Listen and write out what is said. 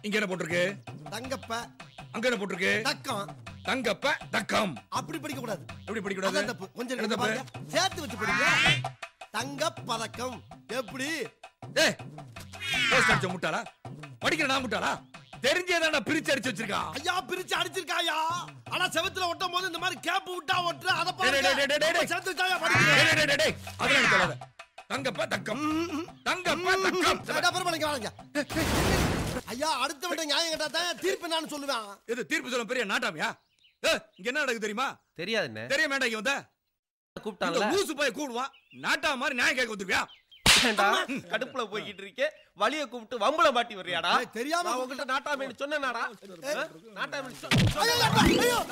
இங்க என்ன போட்டிருக்கு தங்கப்ப அங்க என்ன போட்டிருக்கு தக்கம் தங்கப்ப தக்கம் அப்படி படிக்க கூடாது எப்படி படிக்கூடாது அதான் தப்பு கொஞ்சம் என்ன இங்க தப்பு பாருங்க சேர்த்து வச்சு படிங்க தங்க பதக்கம் எப்படி ஏய் போஸ்ட் அடிச்ச முட்டாளா படிக்கிற நான் முட்டாளா தெரிஞ்சே தான் பிரிச்சு அடிச்சு வச்சிருக்கான் ஐயா பிரிச்சு அடிச்சிருக்காயா ஆனா செவத்துல ஒட்டும் போது இந்த மாதிரி கேப் விட்டா ஒட்டுற அத டேய், டேய், டேய், டேய், டேய். பாருங்க சேர்த்து வச்சாயா டேய், படிக்கிறேன் டேய், டேய், டேய், டேய். அதெல்லாம் எனக்கு சொல்லாத. தங்கப்ப தக்கம் தங்கப்ப தக்கம் அப்புறம் பண்ணிக்க வாங்க ஐயா அடுத்த விட நியாயம் கேட்டா தான் தீர்ப்பு நான் சொல்லுவேன் இது தீர்ப்பு சொல்ல பெரிய நாட்டாமியா ஏய், இங்க என்ன நடக்குது தெரியுமா தெரியாதுண்ணே தெரிய வேண்டாம் இங்க வந்த இந்த கூப்பிட்டான்ல லூசு போய் கூடுவான் நாட்டா மாதிரி நியாயம் கேட்க வந்துருவியா ஏன்டா, கடுப்புல போய்கிட்டு இருக்கே வலிய கூப்பிட்டு வம்பள மாட்டி வர்றியாடா ஏய், தெரியாம நான் உங்ககிட்ட நாட்டாமேனு சொன்னேனாடா நாட்டாமேனு ஐயோ, ஐயோ, ஐயோ